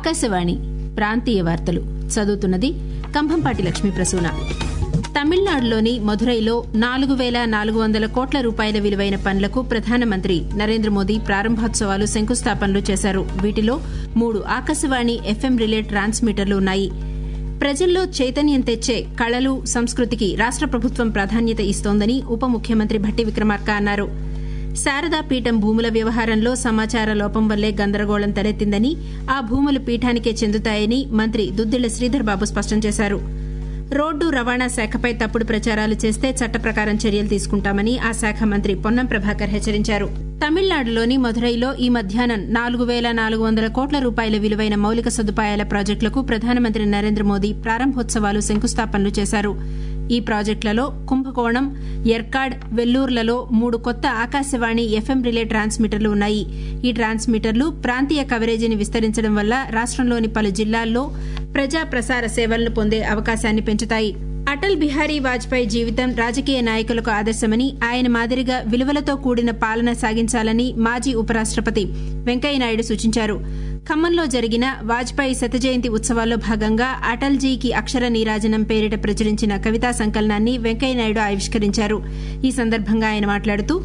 ఆకాశవాణి ప్రాంతీయ వార్తలు చదువుతున్నది కంభంపాటి లక్ష్మీ ప్రసూన తమిళనాడులోని మధురైలో నాలుగు వేల నాలుగు వందల కోట్ల రూపాయల విలువైన పనులకు ప్రధానమంత్రి నరేంద్ర మోదీ ప్రారంభోత్సవాలు శంకుస్థాపనలు చేశారు వీటిలో మూడు ఆకాశవాణి ఎఫ్ఎం రిలే ట్రాన్స్మిటర్లు ఉన్నాయి ప్రజల్లో చైతన్యం తెచ్చే కళలు సంస్కృతికి రాష్ట ప్రభుత్వం ప్రాధాన్యత ఇస్తోందని ఉప ముఖ్యమంత్రి భట్టి విక్రమార్క అన్నారు శారదా పీఠం భూముల వ్యవహారంలో సమాచార లోపం వల్లే గందరగోళం తలెత్తిందని ఆ భూములు పీఠానికే చెందుతాయని మంత్రి దుద్దిళ్ల శ్రీధర్ బాబు స్పష్టం చేశారు రోడ్డు రవాణా శాఖపై తప్పుడు ప్రచారాలు చేస్తే చట్ట ప్రకారం చర్యలు తీసుకుంటామని ఆ శాఖ మంత్రి పొన్నం ప్రభాకర్ హెచ్చరించారు తమిళనాడులోని మధురైలో ఈ మధ్యాహ్నం నాలుగు వేల నాలుగు వందల కోట్ల రూపాయల విలువైన మౌలిక సదుపాయాల ప్రాజెక్టులకు ప్రధానమంత్రి నరేంద్ర మోదీ ప్రారంభోత్సవాలు శంకుస్థాపనలు చేశారు ఈ ప్రాజెక్టులలో కుంభకోణం ఎర్కాడ్ వెల్లూర్లలో మూడు కొత్త ఆకాశవాణి ఎఫ్ఎం రిలే ట్రాన్స్మిటర్లు ఉన్నాయి ఈ ట్రాన్స్మిటర్లు ప్రాంతీయ కవరేజీని విస్తరించడం వల్ల రాష్టంలోని పలు జిల్లాల్లో ప్రజా ప్రసార సేవలను పొందే అవకాశాన్ని పెంచుతాయి అటల్ బిహారీ వాజ్పేయి జీవితం రాజకీయ నాయకులకు ఆదర్శమని ఆయన మాదిరిగా విలువలతో కూడిన పాలన సాగించాలని మాజీ ఉపరాష్టపతి వెంకయ్యనాయుడు సూచించారు ఖమ్మంలో జరిగిన వాజ్పేయి శత జయంతి ఉత్సవాల్లో భాగంగా అటల్జీకి అక్షర నీరాజనం పేరిట ప్రచురించిన కవితా సంకలనాన్ని వెంకయ్యనాయుడు ఆవిష్కరించారు ఈ సందర్భంగా ఆయన మాట్లాడుతూ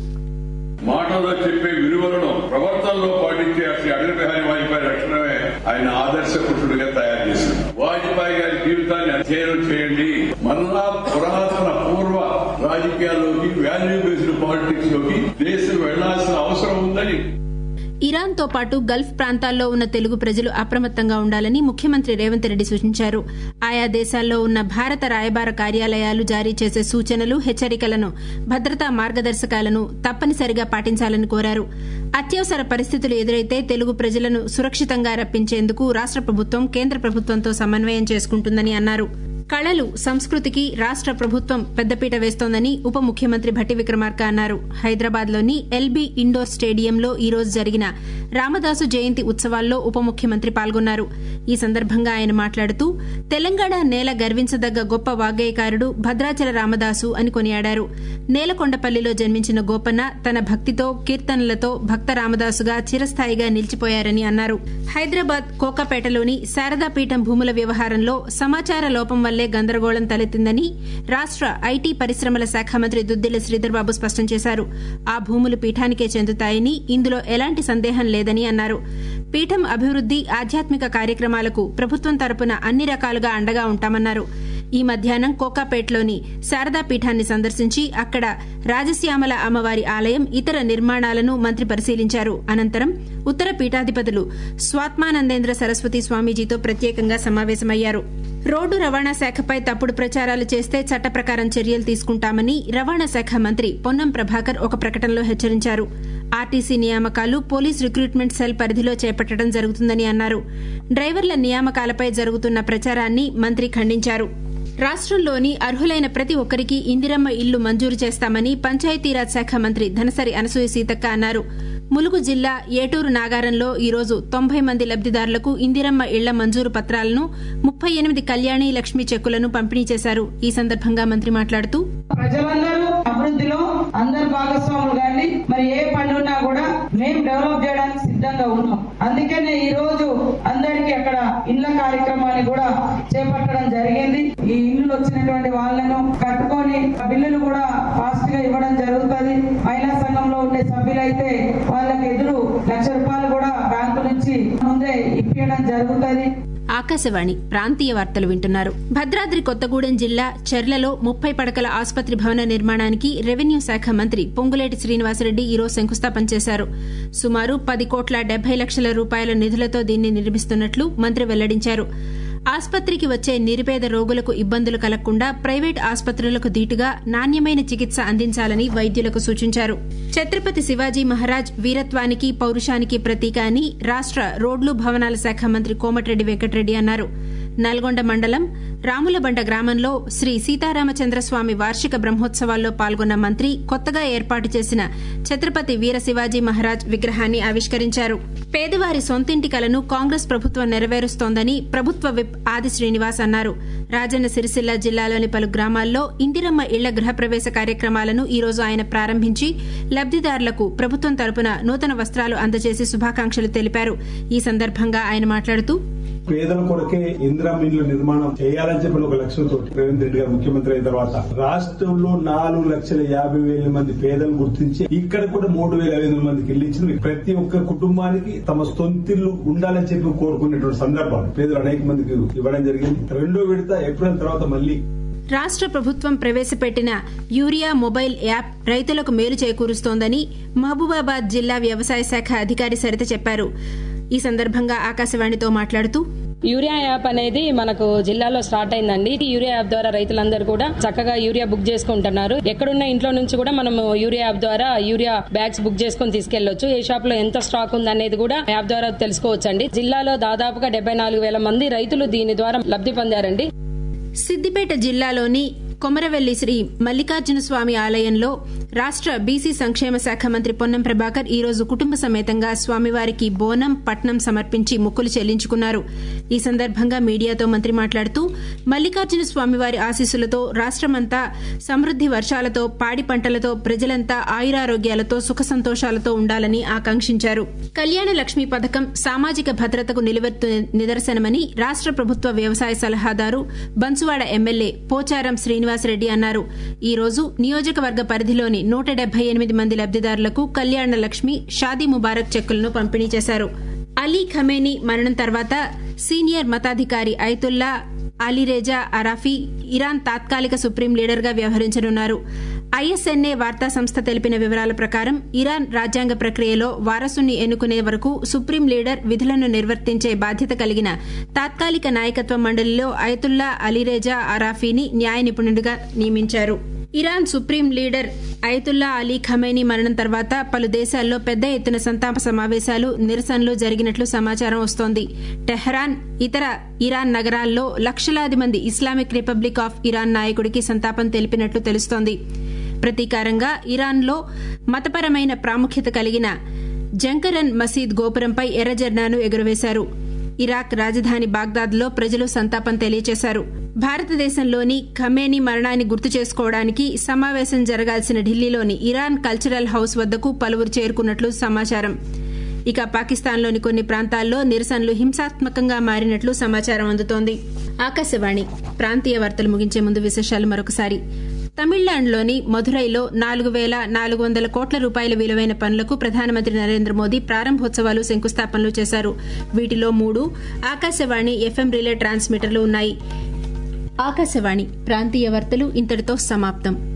మాటల్లో చెప్పే విలువలను ప్రవర్తనలో పాటించే శ్రీ అటల్ బిహారీ వాజ్పేయి లక్షణమే ఆయన ఆదర్శ పురుషుడిగా తయారు చేసింది వాజ్పేయి గారి జీవితాన్ని అధ్యయనం చేయండి మరలా పురాతన పూర్వ రాజకీయాల్లోకి వాల్యూ బేస్డ్ పాలిటిక్స్ లోకి దేశం వెళ్లాల్సిన అవసరం ఉందని ఇరాన్తో పాటు గల్ఫ్ ప్రాంతాల్లో ఉన్న తెలుగు ప్రజలు అప్రమత్తంగా ఉండాలని ముఖ్యమంత్రి రేవంత్ రెడ్డి సూచించారు ఆయా దేశాల్లో ఉన్న భారత రాయబార కార్యాలయాలు జారీ చేసే సూచనలు హెచ్చరికలను భద్రతా మార్గదర్శకాలను తప్పనిసరిగా పాటించాలని కోరారు అత్యవసర పరిస్థితులు ఎదురైతే తెలుగు ప్రజలను సురక్షితంగా రప్పించేందుకు రాష్ట ప్రభుత్వం కేంద్ర ప్రభుత్వంతో సమన్వయం చేసుకుంటుందని అన్నారు కళలు సంస్కృతికి రాష్ట ప్రభుత్వం పెద్దపీట వేస్తోందని ఉప ముఖ్యమంత్రి భట్టి విక్రమార్క అన్నారు హైదరాబాద్లోని ఎల్బీ ఇండోర్ స్టేడియంలో ఈ రోజు జరిగిన రామదాసు జయంతి ఉత్సవాల్లో ఉప ముఖ్యమంత్రి పాల్గొన్నారు ఈ సందర్భంగా ఆయన మాట్లాడుతూ తెలంగాణ నేల గర్వించదగ్గ గొప్ప వాగ్గేయకారుడు భద్రాచల రామదాసు అని కొనియాడారు నేలకొండపల్లిలో జన్మించిన గోపన్న తన భక్తితో కీర్తనలతో భక్త రామదాసుగా చిరస్థాయిగా నిలిచిపోయారని అన్నారు హైదరాబాద్ కోకాపేటలోని శారదాపీఠం భూముల వ్యవహారంలో సమాచార లోపం వల్లే గందరగోళం తలెత్తిందని రాష్ట ఐటీ పరిశ్రమల శాఖ మంత్రి దుద్దిళ్ల శ్రీధర్బాబు స్పష్టం చేశారు ఆ భూములు పీఠానికే చెందుతాయని ఇందులో ఎలాంటి సందేహం లేదని అన్నారు పీఠం అభివృద్ది ఆధ్యాత్మిక కార్యక్రమాలకు ప్రభుత్వం తరపున అన్ని రకాలుగా అండగా ఉంటామన్నారు ఈ మధ్యాహ్నం కోకాపేటలోని శారదా పీఠాన్ని సందర్శించి అక్కడ రాజశ్యామల అమ్మవారి ఆలయం ఇతర నిర్మాణాలను మంత్రి పరిశీలించారు అనంతరం ఉత్తర పీఠాధిపతులు స్వాత్మానందేంద్ర సరస్వతి స్వామీజీతో ప్రత్యేకంగా సమావేశమయ్యారు రోడ్డు రవాణా శాఖపై తప్పుడు ప్రచారాలు చేస్తే చట్ట ప్రకారం చర్యలు తీసుకుంటామని రవాణా శాఖ మంత్రి పొన్నం ప్రభాకర్ ఒక ప్రకటనలో హెచ్చరించారు ఆర్టీసీ నియామకాలు పోలీస్ రిక్రూట్మెంట్ సెల్ పరిధిలో చేపట్టడం జరుగుతుందని అన్నారు డ్రైవర్ల నియామకాలపై జరుగుతున్న ప్రచారాన్ని మంత్రి ఖండించారు రాష్టంలోని అర్హులైన ప్రతి ఒక్కరికి ఇందిరమ్మ ఇల్లు మంజూరు చేస్తామని పంచాయతీరాజ్ శాఖ మంత్రి ధనసరి అనసూయ సీతక్క అన్నారు ములుగు జిల్లా ఏటూరు నాగారంలో ఈరోజు తొంభై మంది లబ్దిదారులకు ఇందిరమ్మ ఇళ్ల మంజూరు పత్రాలను ముప్పై ఎనిమిది కళ్యాణి లక్ష్మి చెక్కులను పంపిణీ చేశారు ఈ సందర్భంగా మంత్రి మాట్లాడుతూ ప్రజలందరూ అభివృద్ధిలో అందరు భాగస్వాములు కానీ మరి ఏ పని ఉన్నా కూడా మేము డెవలప్ చేయడానికి సిద్ధంగా ఉన్నాం అందుకనే ఈ రోజు అందరికి అక్కడ ఇళ్ల కార్యక్రమాన్ని కూడా చేపట్టడం జరిగింది ఈ ఇల్లు వచ్చినటువంటి వాళ్ళను కట్టుకొని బిల్లులు కూడా ఫాస్ట్ గా ఇవ్వడం జరుగుతుంది మహిళా సంఘంలో ఉండే సభ్యులైతే వాళ్ళకి ఎదురు లక్ష రూపాయలు కూడా బ్యాంకు నుంచి ముందే ఇప్పించడం జరుగుతుంది ఆకాశవాణి ప్రాంతీయ వార్తలు వింటున్నారు భద్రాద్రి కొత్తగూడెం జిల్లా చెర్లలో ముప్పై పడకల ఆసుపత్రి భవన నిర్మాణానికి రెవెన్యూ శాఖ మంత్రి పొంగులేటి శ్రీనివాసరెడ్డి ఈరోజు శంకుస్థాపన చేశారు సుమారు పది కోట్ల డెబ్బై లక్షల రూపాయల నిధులతో దీన్ని నిర్మిస్తున్నట్లు మంత్రి వెల్లడించారు ఆసుపత్రికి వచ్చే నిరుపేద రోగులకు ఇబ్బందులు కలగకుండా ప్రైవేట్ ఆసుపత్రులకు ధీటుగా నాణ్యమైన చికిత్స అందించాలని వైద్యులకు సూచించారు ఛత్రపతి శివాజీ మహారాజ్ వీరత్వానికి పౌరుషానికి ప్రతీక అని రాష్ట రోడ్లు భవనాల శాఖ మంత్రి కోమటిరెడ్డి వెంకటరెడ్డి అన్నారు నల్గొండ మండలం రాములబండ గ్రామంలో శ్రీ సీతారామచంద్రస్వామి వార్షిక బ్రహ్మోత్సవాల్లో పాల్గొన్న మంత్రి కొత్తగా ఏర్పాటు చేసిన ఛత్రపతి వీర శివాజీ మహారాజ్ విగ్రహాన్ని ఆవిష్కరించారు పేదవారి సొంతింటి కలను కాంగ్రెస్ ప్రభుత్వం నెరవేరుస్తోందని ప్రభుత్వ విప్ ఆది శ్రీనివాస్ అన్నారు రాజన్న సిరిసిల్ల జిల్లాలోని పలు గ్రామాల్లో ఇందిరమ్మ ఇళ్ల గృహప్రవేశ కార్యక్రమాలను ఈ రోజు ఆయన ప్రారంభించి లబ్దిదారులకు ప్రభుత్వం తరపున నూతన వస్త్రాలు అందజేసి శుభాకాంక్షలు తెలిపారు ఈ సందర్భంగా ఆయన మాట్లాడుతూ పేదల కొరకే ఇందిరా మిల్లు నిర్మాణం చేయాలని చెప్పిన ఒక లక్ష్యంతో రేవంత్ రెడ్డి గారు ముఖ్యమంత్రి అయిన తర్వాత రాష్ట్రంలో నాలుగు లక్షల యాభై వేల మంది పేదలు గుర్తించి ఇక్కడ కూడా మూడు వేల ఐదు వందల మందికి ఇల్లు ఇచ్చిన ప్రతి ఒక్క కుటుంబానికి తమ సొంతిల్లు ఉండాలని చెప్పి కోరుకునేటువంటి సందర్భాలు పేదలు అనేక మందికి ఇవ్వడం జరిగింది రెండో విడత ఏప్రిల్ తర్వాత మళ్ళీ రాష్ట్ర ప్రభుత్వం ప్రవేశపెట్టిన యూరియా మొబైల్ యాప్ రైతులకు మేలు చేకూరుస్తోందని మహబూబాబాద్ జిల్లా వ్యవసాయ శాఖ అధికారి సరిత చెప్పారు ఈ సందర్భంగా ఆకాశవాణితో మాట్లాడుతూ యూరియా యాప్ అనేది మనకు జిల్లాలో స్టార్ట్ అయిందండి ఈ యూరియా యాప్ ద్వారా రైతులందరూ కూడా చక్కగా యూరియా బుక్ చేసుకుంటున్నారు ఎక్కడున్న ఇంట్లో నుంచి కూడా మనం యూరియా యాప్ ద్వారా యూరియా బ్యాగ్స్ బుక్ చేసుకుని తీసుకెళ్లొచ్చు ఏ షాప్ లో ఎంత స్టాక్ ఉంది అనేది కూడా యాప్ ద్వారా తెలుసుకోవచ్చు అండి జిల్లాలో దాదాపుగా డెబ్బై నాలుగు వేల మంది రైతులు దీని ద్వారా లబ్ధి పొందారండి సిద్దిపేట జిల్లాలోని కొమరవెల్లి శ్రీ మల్లికార్జున స్వామి ఆలయంలో రాష్ట్ర బీసీ సంక్షేమ శాఖ మంత్రి పొన్నం ప్రభాకర్ ఈ రోజు కుటుంబ సమేతంగా స్వామివారికి బోనం పట్నం సమర్పించి మొక్కులు చెల్లించుకున్నారు ఈ సందర్భంగా మీడియాతో మంత్రి మాట్లాడుతూ మల్లికార్జున స్వామివారి ఆశీస్సులతో రాష్ట్రమంతా సమృద్ది వర్షాలతో పాడి పంటలతో ప్రజలంతా ఆయురారోగ్యాలతో సుఖ సంతోషాలతో ఉండాలని ఆకాంక్షించారు కళ్యాణ లక్ష్మి పథకం సామాజిక భద్రతకు నిలువెత్తు నిదర్శనమని రాష్ట్ర ప్రభుత్వ వ్యవసాయ సలహాదారు బన్సువాడ ఎమ్మెల్యే పోచారం శ్రీనివాసరెడ్డి అన్నారు ఈ రోజు నియోజకవర్గ పరిధిలోని నూట డెబ్బై ఎనిమిది మంది లబ్దిదారులకు కళ్యాణ లక్ష్మి షాదీ ముబారక్ చెక్కులను పంపిణీ చేశారు అలీ ఖమేనీ మరణం తర్వాత సీనియర్ మతాధికారి ఐతుల్లా అలీరేజా అరాఫీ ఇరాన్ తాత్కాలిక సుప్రీం లీడర్గా వ్యవహరించనున్నారు ఐఎస్ఎన్ఏ వార్తా సంస్థ తెలిపిన వివరాల ప్రకారం ఇరాన్ రాజ్యాంగ ప్రక్రియలో వారసుని ఎన్నుకునే వరకు సుప్రీం లీడర్ విధులను నిర్వర్తించే బాధ్యత కలిగిన తాత్కాలిక నాయకత్వ మండలిలో ఐతుల్లా అలీరేజా అరాఫీని న్యాయ నిపుణుడిగా నియమించారు Iran supreme leader Ayatollah Ali Khamenei మరణం తర్వాత పలు దేశాల్లో పెద్ద ఎత్తున సంతాప సమావేశాలు నిరసనలు జరిగినట్లు సమాచారం వస్తోంది టెహ్రాన్ ఇతర ఇరాన్ నగరాల్లో లక్షలాది మంది ఇస్లామిక్ రిపబ్లిక్ ఆఫ్ ఇరాన్ నాయకుడికి సంతాపం తెలిపినట్లు తెలుస్తోంది ప్రతీకారంగా ఇరాన్లో మతపరమైన ప్రాముఖ్యత కలిగిన జంకరన్ మసీద్ గోపురంపై ఎర్రజెండాను ఎగురవేశారు ఇరాక్ రాజధాని బాగ్దాద్లో ప్రజలు సంతాపం తెలియజేశారు భారతదేశంలోని ఖమేనీ మరణాన్ని గుర్తు చేసుకోవడానికి సమావేశం జరగాల్సిన ఢిల్లీలోని ఇరాన్ కల్చరల్ హౌస్ వద్దకు పలువురు చేరుకున్నట్లు సమాచారం ఇక పాకిస్తాన్లోని కొన్ని ప్రాంతాల్లో నిరసనలు హింసాత్మకంగా మారినట్లు సమాచారం అందుతోంది ఆకాశవాణి ప్రాంతీయ వార్తలు ముగించే ముందు విశేషాలు మరొకసారి తమిళనాడులోని మధురైలో నాలుగు వేల నాలుగు వందల కోట్ల రూపాయల విలువైన పనులకు ప్రధానమంత్రి నరేంద్ర మోదీ ప్రారంభోత్సవాలు శంకుస్థాపనలు చేశారు వీటిలో మూడు ఆకాశవాణి ఎఫ్ఎం రిలే ట్రాన్స్మిటర్లు ఉన్నాయి ఆకాశవాణి ప్రాంతీయ వార్తలు ఇంతటితో సమాప్తం